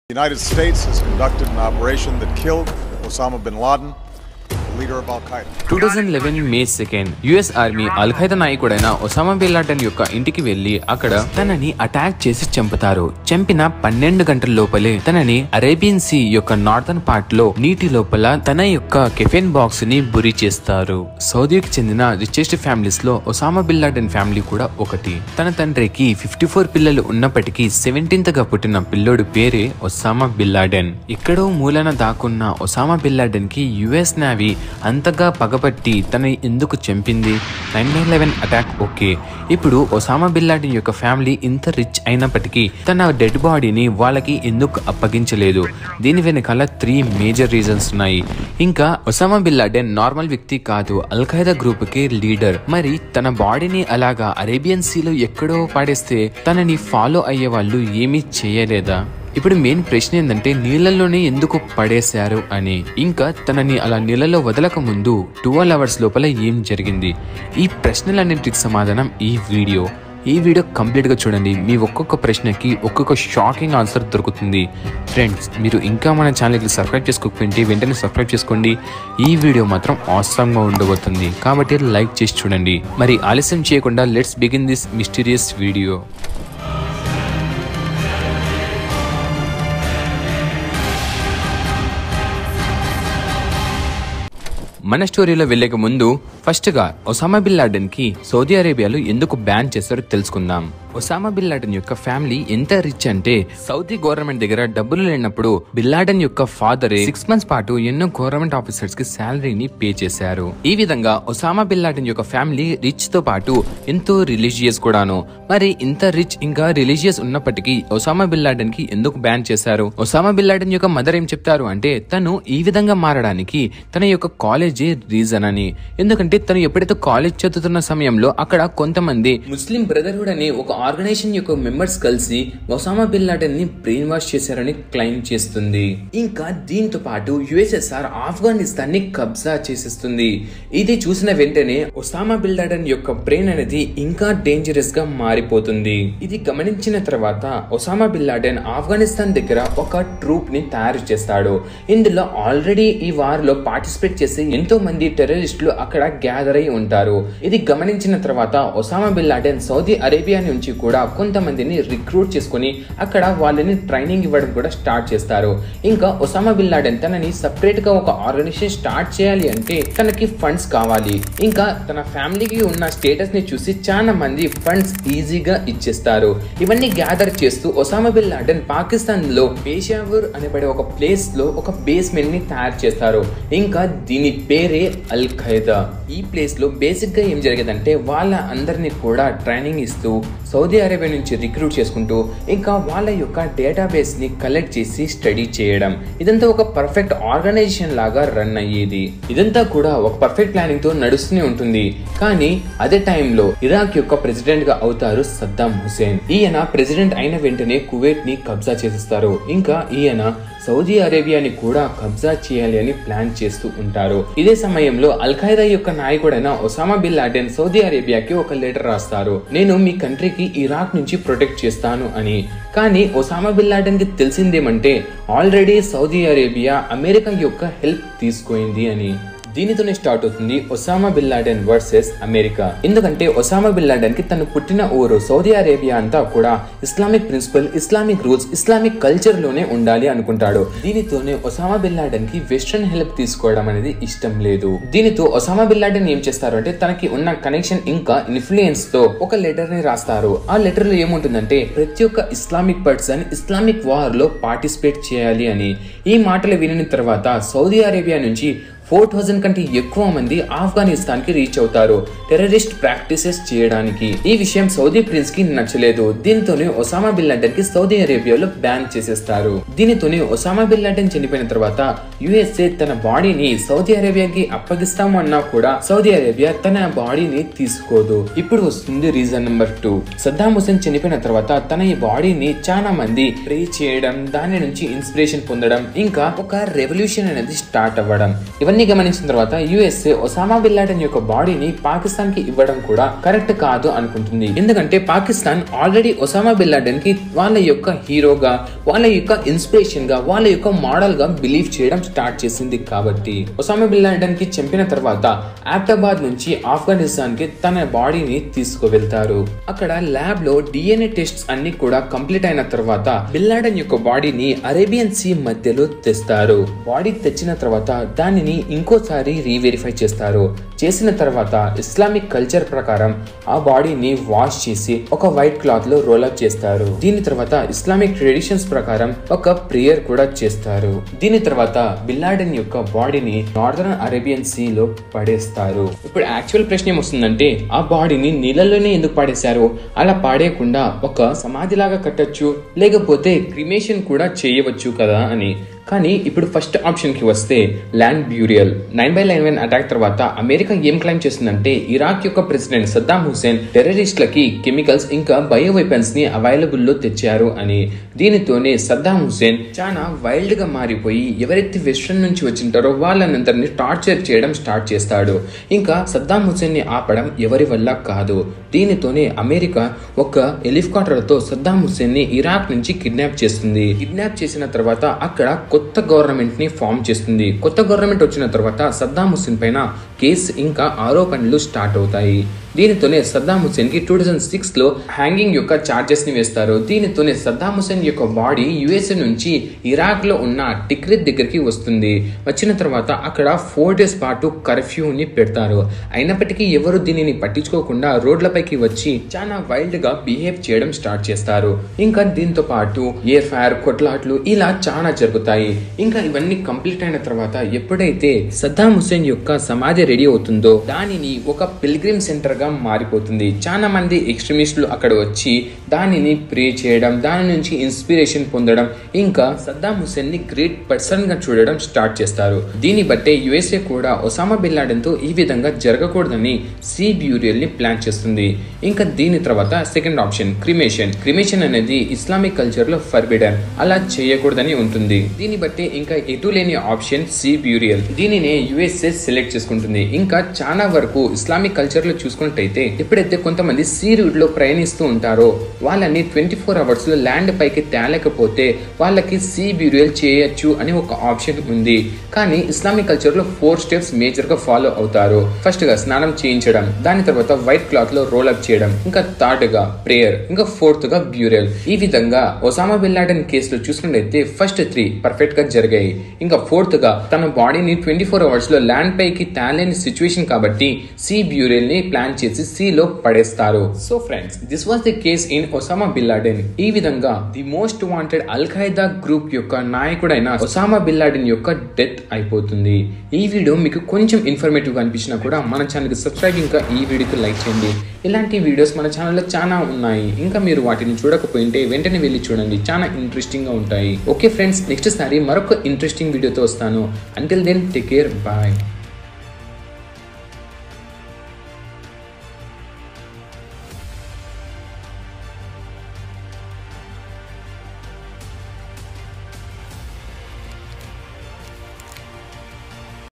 The United States has conducted an operation that killed Osama bin Laden, the leader of Al Qaeda. Two thousand eleven May second US army Al Qaeda నాయకుడైన Osama bin Laden యొక్క ఇంటికి వెళ్లి అక్కడ తనని attack చేసి చంపుతారు చంపిన పన్నెండు గంటల లోపలే తనని అరేబియన్ సీ యొక్క నార్థన్ పార్ట్ లో నీటి లోపల తన యొక్క కెఫెన్ బాక్స్ ని బురి చేస్తారు సౌదీకి చెందిన రిచెస్ట్ ఫ్యామిలీస్ లో ఒసామా బిన్ లాడెన్ ఫ్యామిలీ కూడా ఒకటి తన తండ్రికి ఫిఫ్టీ ఫోర్ పిల్లలు ఉన్నప్పటికీ సెవెంటీన్త్ గా పుట్టిన పిల్లోడు పేరే ఒసామా బిన్ లాడెన్ ఎక్కడో మూలన దాక్కున్న ఒసామా బిన్ లాడెన్ కి యుఎస్ నేవీ అంతగా పగబట్టి తన ఎందుకు చంపింది nine nine eleven attack okay ఇప్పుడు ఒసామా బిన్ లాడెన్ యొక్క ఫ్యామిలీ ఇంత రిచ్ అయినప్పటికీ తన డెడ్ బాడీని వాళ్ళకి ఎందుకు అప్పగించలేదు దీని వెనకాల త్రీ మేజర్ రీజన్స్ ఉన్నాయి ఇంకా ఒసామా బిన్ లాడెన్ నార్మల్ వ్యక్తి కాదు అల్ ఖైదా గ్రూప్ కి లీడర్ మరి తన బాడీని అలాగా అరేబియన్ సీలో ఎక్కడో పాడేస్తే తనని ఫాలో అయ్యే వాళ్ళు ఏమీ చేయలేదా ఇప్పుడు మెయిన్ ప్రశ్న ఏంటంటే నీళ్ళల్లోనే ఎందుకు పడేశారు అని ఇంకా తనని అలా నీళ్ళలో వదలక ముందు ట్వెల్వ్ అవర్స్ లోపల ఏం జరిగింది ఈ ప్రశ్నలన్నింటికి సమాధానం ఈ వీడియో ఈ వీడియో కంప్లీట్గా చూడండి మీ ఒక్కొక్క ప్రశ్నకి ఒక్కొక్క షాకింగ్ ఆన్సర్ దొరుకుతుంది ఫ్రెండ్స్ మీరు ఇంకా మన ఛానల్కి సబ్స్క్రైబ్ చేసుకోకపోతే వెంటనే సబ్స్క్రైబ్ చేసుకోండి ఈ వీడియో మాత్రం ఆసంగా ఉండబోతుంది కాబట్టి లైక్ చేసి చూడండి మరి ఆలస్యం చేయకుండా let's begin this mysterious video మన స్టోరీలో వెళ్ళక ముందు ఫస్ట్ గా ఒసామా బిన్ లాడెన్ కి సౌదీ అరేబియాలో ఎందుకు బ్యాన్ చేస్తారో తెలుసుకుందాం ఒసామా బిన్ లాడెన్ యొక్క ఫ్యామిలీ ఎంత రిచ్ అంటే సౌదీ గవర్నమెంట్ దగ్గర డబ్బులు లేనప్పుడు బిన్ లాడెన్ యొక్క ఫాదర్ సిక్స్ మంత్స్ పాటు ఎన్నో గవర్నమెంట్ ఆఫీసర్స్ కి శాలరీని పే చేశారు ఈ విధంగా ఒసామా బిన్ లాడెన్ యొక్క ఫ్యామిలీ రిచ్ తో పాటు ఎంతో రిలీజియస్ కూడాను మరి ఇంత రిచ్ ఇంకా రిలీజియస్ ఉన్నప్పటికీ ఒసామా బిన్ లాడెన్ కి ఎందుకు బ్యాన్ చేశారు ఒసామా బిన్ లాడెన్ యొక్క మదర్ ఏం చెప్తారు అంటే తను ఈ విధంగా మారడానికి తన యొక్క కాలేజే రీజన్ అని ఎందుకంటే తను ఎప్పుడైతే కాలేజ్ చదువుతున్న సమయంలో అక్కడ కొంతమంది ముస్లిం బ్రదర్హుడ్ అనే ఒక ఆర్గనైజేషన్ యొక్క మెంబర్స్ కలిసి ఒసామా బిన్ లాడెన్ ని బ్రెయిన్ వాష్ చేశారని క్లెయిమ్ చేస్తుంది ఇంకా దీంతో పాటు యుఎస్ఎస్ఆర్ ఆఫ్ఘనిస్తాన్ ని కబ్జా చేసేస్తుంది ఇది చూసిన వెంటనే ఒసామా బిన్ లాడెన్ యొక్క బ్రెయిన్ అనేది ఇంకా డేంజరస్ గా మారిపోతుంది ఇది గమనించిన తర్వాత ఒసామా బిన్ లాడెన్ ఆఫ్ఘనిస్తాన్ దగ్గర ఒక ట్రూప్ ని తయారు చేస్తాడు ఇందులో ఆల్రెడీ ఈ వార్ లో పార్టిసిపేట్ చేసే ఎంతో మంది టెర్రరిస్టులు అక్కడ గ్యాదర్ అయి ఉంటారు ఇది గమనించిన తర్వాత Osama bin Laden Saudi Arabia నుంచి కూడా కొంతమందిని రిక్రూట్ చేసుకుని అక్కడ వాళ్ళని ట్రైనింగ్ ఇవ్వడం కూడా స్టార్ట్ చేస్తారు ఇంకా ఒసామా బిన్ లాడెన్ తనని సపరేట్ గా ఒక ఆర్గనైజేషన్ స్టార్ట్ చేయాలి అంటే తనకి ఫండ్స్ కావాలి ఇంకా తన ఫ్యామిలీకి ఉన్న స్టేటస్ ని చూసి చాలా మంది ఫండ్స్ ఈజీగా ఇచ్చేస్తారు ఇవన్నీ గ్యాదర్ చేస్తూ ఒసామా బిన్ లాడెన్ పాకిస్తాన్ లో పేషావూర్ అనబడే ఒక ప్లేస్ లో ఒక బేస్మెంట్ ని తయారు చేస్తారు ఇంకా దీని పేరే అల్ ఖైదా ఈ ప్లేస్ లో బేసిక్ గా ఏం జరిగేదంటే వాళ్ళ అందరినీ కూడా ట్రైనింగ్ ఇస్తూ సౌదీ అరేబియా నుంచి రిక్రూట్ చేసుకుంటూ ఇంకా వాళ్ళ యొక్క డేటాబేస్ ని కలెక్ట్ చేసి స్టడీ చేయడం ఇదంతా ఒక పర్ఫెక్ట్ ఆర్గనైజేషన్ లాగా రన్ అయ్యేది ఇదంతా కూడా ఒక పర్ఫెక్ట్ ప్లానింగ్ తో నడుస్తూనే ఉంటుంది కానీ అదే టైంలో ఇరాక్ యొక్క ప్రెసిడెంట్ గా అవుతారు సద్దాం హుసేన్ ఈయన ప్రెసిడెంట్ అయిన వెంటనే కువైట్ ని కబ్జా చేసేస్తారు ఇంకా ఈయన సౌదీ అరేబియాని కూడా కబ్జా చేయాలి అని ప్లాన్ చేస్తూ ఉంటారు ఇదే సమయంలో అల్ ఖైదా యొక్క నాయకుడైన ఒసామా బిన్ లాడెన్ సౌదీ అరేబియాకి ఒక లెటర్ రాస్తారు నేను మీ కంట్రీకి ఇరాక్ నుంచి ప్రొటెక్ట్ చేస్తాను అని కానీ ఒసామా బిన్ లాడెన్ కి తెలిసిందేమంటే ఆల్రెడీ సౌదీ అరేబియా అమెరికా యొక్క హెల్ప్ తీసుకుంది అని దీనితోనే స్టార్ట్ అవుతుంది Osama bin Laden versus America ఎందుకంటే ఒసామా బిన్ లాడెన్ కి తను పుట్టిన ఊరు సౌదీ అరేబియా అంతా కూడా Islamic principle Islamic rules Islamic culture లోనే ఉండాలి అనుకుంటాడు దీనితోనే ఒసామా బిన్ లాడెన్ కి వెస్ట్రన్ హెల్ప్ తీసుకోవడం అనేది ఇష్టం లేదు దీనితో ఒసామా బిన్ లాడెన్ ఏం చేస్తారు అంటే తనకి ఉన్న కనెక్షన్ ఇంకా ఇన్ఫ్లుయెన్స్ తో ఒక లెటర్ ని రాస్తారు ఆ లెటర్ లో ఏముంటుందంటే ప్రతి ఒక్క ఇస్లామిక్ పర్సన్ ఇస్లామిక్ వార్ లో పార్టిసిపేట్ చేయాలి అని ఈ మాటలు వినిన తర్వాత సౌదీ అరేబియా నుంచి ఫోర్ థౌజండ్ కంటే ఎక్కువ మంది ఆఫ్ఘనిస్తాన్ కి రీచ్ అవుతారు టెర్రరిస్ట్ ప్రాక్టీసెస్ చేయడానికి ఈ విషయం సౌదీ ప్రిన్స్ కి నచ్చలేదు దీంతోనే ఒసామా బిన్ లాడెన్ కి సౌదీ అరేబియాలో బ్యాన్ చేసేస్తారు దీనితోనే ఒసామా బిన్ లాడెన్ చనిపోయిన తర్వాత యుఎస్ఏ తన బాడీని సౌదీ అరేబియాకి అప్పగిస్తాము అన్నా కూడా సౌదీ అరేబియా తన బాడీని తీసుకోదు ఇప్పుడు వస్తుంది reason number two Saddam Hussein చనిపోయిన తర్వాత తన ఈ బాడీని చాలా మంది ప్రే చేయడం దాని నుంచి ఇన్స్పిరేషన్ పొందడం ఇంకా ఒక రెవల్యూషన్ అనేది స్టార్ట్ అవ్వడం ఇవన్నీ ఇవన్నీ గమనించిన తర్వాత యుఎస్ఏ ఒసామా బిన్ లాడెన్ యొక్క బాడీని పాకిస్తాన్ కి ఇవ్వడం కూడా కరెక్ట్ కాదు అనుకుంటుంది ఎందుకంటే Pakistan already Osama bin Laden కి వాళ్ళ యొక్క హీరోగా వాళ్ళ యొక్క ఇన్స్పిరేషన్ గా వాళ్ళ యొక్క మోడల్ గా బిలీవ్ చేయడం స్టార్ట్ చేసింది కాబట్టి ఒసామా బిన్ లాడెన్ కి చంపిన తర్వాత ఆబ్దాబాద్ నుంచి ఆఫ్ఘనిస్తాన్ కి తన బాడీని తీసుకువెళ్తారు అక్కడ ల్యాబ్ లో డిఎన్ఏ టెస్ట్స్ అన్ని కూడా కంప్లీట్ అయిన తర్వాత బిన్ లాడెన్ యొక్క బాడీని అరేబియన్ సీ మధ్యలో తెస్తారు బాడీ తెచ్చిన తర్వాత దానిని ఇంకోసారి రీవెరిఫై చేస్తారు చేసిన తర్వాత ఇస్లామిక్ కల్చర్ ప్రకారం ఆ బాడీని వాష్ చేసి ఒక వైట్ క్లాత్ లో రోల్ అప్ చేస్తారు దీని తర్వాత ఇస్లామిక్ ట్రెడిషన్స్ ప్రకారం ఒక ప్రేయర్ కూడా చేస్తారు దీని తర్వాత బిల్లాడెన్ యొక్క బాడీని నార్దర్న్ అరేబియన్ సీ లో పడేస్తారు ఇప్పుడు యాక్చువల్ ప్రశ్న ఏమొస్తుందంటే ఆ బాడీని నీళ్ళలోనే ఎందుకు పాడేశారు అలా పాడేయకుండా ఒక సమాధిలాగా కట్టొచ్చు లేకపోతే క్రిమేషన్ కూడా చేయవచ్చు కదా అని కానీ ఇప్పుడు ఫస్ట్ ఆప్షన్ కి వస్తే land burial nine by eleven attack తర్వాత అమెరికా ఏం క్లైమ్ చేస్తుందంటే ఇరాక్ యొక్క ప్రెసిడెంట్ సద్దాం హుసేన్ టెర్రరిస్టులకి కెమికల్స్ ఇంకా బయో వెపన్స్ ని అవైలబుల్ లో తెచ్చారు అని దీనితోనే సద్దాం హుసేన్ చాలా వైల్డ్ గా మారిపోయి ఎవరైతే వెస్ట్రన్ నుంచి వచ్చింటారో వాళ్ళనందరినీ టార్చర్ చేయడం స్టార్ట్ చేస్తాడు ఇంకా సద్దాం హుసేన్ ని ఆపడం ఎవరి వల్ల కాదు దీనితోనే అమెరికా ఒక హెలికాప్టర్ తో సద్దాం హుసేన్ ని ఇరాక్ నుంచి కిడ్నాప్ చేస్తుంది కిడ్నాప్ చేసిన తర్వాత అక్కడ కొత్త గవర్నమెంట్ ని ఫామ్ చేస్తుంది కొత్త గవర్నమెంట్ వచ్చిన తర్వాత సద్దాం హుస్సేన్ పైన కేసు ఇంకా ఆరోపణలు స్టార్ట్ అవుతాయి దీనితోనే సద్దాం హుస్సేన్ కి టూ థౌజండ్ సిక్స్ లో హ్యాంగింగ్ యొక్క చార్జెస్ ని వేస్తారు దీనితోనే సద్దాం హుస్సేన్ యొక్క బాడీ యుఎస్ఏ నుంచి ఇరాక్ లో ఉన్న టిక్రిత్ దగ్గరికి వస్తుంది వచ్చిన తర్వాత అక్కడ ఫోర్ డేస్ పాటు కర్ఫ్యూ ని పెడతారు అయినప్పటికీ ఎవరు దీనిని పట్టించుకోకుండా రోడ్లపైకి వచ్చి చాలా వైల్డ్ గా బిహేవ్ చేయడం స్టార్ట్ చేస్తారు ఇంకా దీంతో పాటు ఎయిర్ ఫైర్ కొట్లాట్లు ఇలా చాలా జరుగుతాయి ఇంకా ఇవన్నీ కంప్లీట్ అయిన తర్వాత ఎప్పుడైతే సద్దాం హుస్సేన్ యొక్క సమాధి రెడీ అవుతుందో దానిని ఒక పిల్గ్రిమ్ సెంటర్ గా మారిపోతుంది చాలా మంది ఎక్స్ట్రీమిస్టులు అక్కడ వచ్చి దానిని ప్రే చేయడం దాని నుంచి ఇన్స్పిరేషన్ పొందడం ఇంకా సద్దాం హుస్సేన్ ని గ్రేట్ పర్సన్ గా చూడడం స్టార్ట్ చేస్తారు దీన్ని బట్టే యుఎస్ఏ కూడా ఒసామా బిన్ లాడెన్ తో ఈ విధంగా జరగకూడదని సి బ్యూరియల్ ని ప్లాన్ చేస్తుంది ఇంకా దీని తర్వాత సెకండ్ ఆప్షన్ క్రిమేషన్ క్రిమేషన్ అనేది ఇస్లామిక్ కల్చర్ లో ఫర్బిడన్ అలా చేయకూడదని ఉంటుంది దీన్ని బట్టి ఇంకా ఎటు లేని ఆప్షన్ సి బ్యూరియల్ దీనినే యుఎస్ఏ సెలెక్ట్ చేసుకుంటుంది ఇంకా చాలా వరకు ఇస్లామిక్ కల్చర్ లో చూసుకున్నట్టయితే ఎప్పుడైతే కొంతమంది సీ రూట్ లో ప్రయాణిస్తూ ఉంటారో వాళ్ళని ట్వంటీ ఫోర్ అవర్స్ లో ల్యాండ్ పైకి తేలేకపోతే వాళ్ళకి సీ బ్యూరియల్ చేయొచ్చు అని ఒక ఆప్షన్ ఉంది కానీ ఇస్లామిక్ కల్చర్ లో ఫోర్ స్టెప్స్ మేజర్ గా ఫాలో అవుతారు ఫస్ట్ గా స్నానం చేయించడం దాని తర్వాత వైట్ క్లాత్ లో రోల్ అప్ చేయడం ఇంకా థర్డ్ గా ప్రేయర్ ఇంకా ఫోర్త్ గా బ్యూరియల్ ఈ విధంగా ఒసామా బిన్ లాడెన్ కేసులో చూసుకున్నట్టయితే ఫస్ట్ త్రీ పర్ఫెక్ట్ గా జరిగాయి ఇంకా ఫోర్త్ గా తన బాడీని ట్వంటీ ఫోర్ అవర్స్ లో ల్యాండ్ పైకి తేలేని సిచ్యువేషన్ కాబట్టి సి బ్యూరియల్ ని ప్లాన్ చేసి సి లో పడేస్తారు so friends this was the case in Osama bin Laden ఈ విధంగా the most wanted al Qaeda group యొక్క నాయకుడైన ఒసామా బిన్ లాడెన్ యొక్క డెత్ అయిపోతుంది ఈ వీడియో మీకు కొంచెం ఇన్ఫర్మేటివ్ గా అనిపించినా కూడా మన ఛానల్ కి సబ్స్క్రైబ్ ఇంకా ఈ వీడియోకి లైక్ చేయండి ఇలాంటి వీడియోస్ మన ఛానల్లో చాలా ఉన్నాయి ఇంకా మీరు వాటిని చూడకపోయింటే వెంటనే వెళ్ళి చూడండి చాలా ఇంట్రెస్టింగ్ గా ఉంటాయి ఓకే ఫ్రెండ్స్ నెక్స్ట్ సారి మరొక ఇంట్రెస్టింగ్ వీడియోతో వస్తాను until then take care bye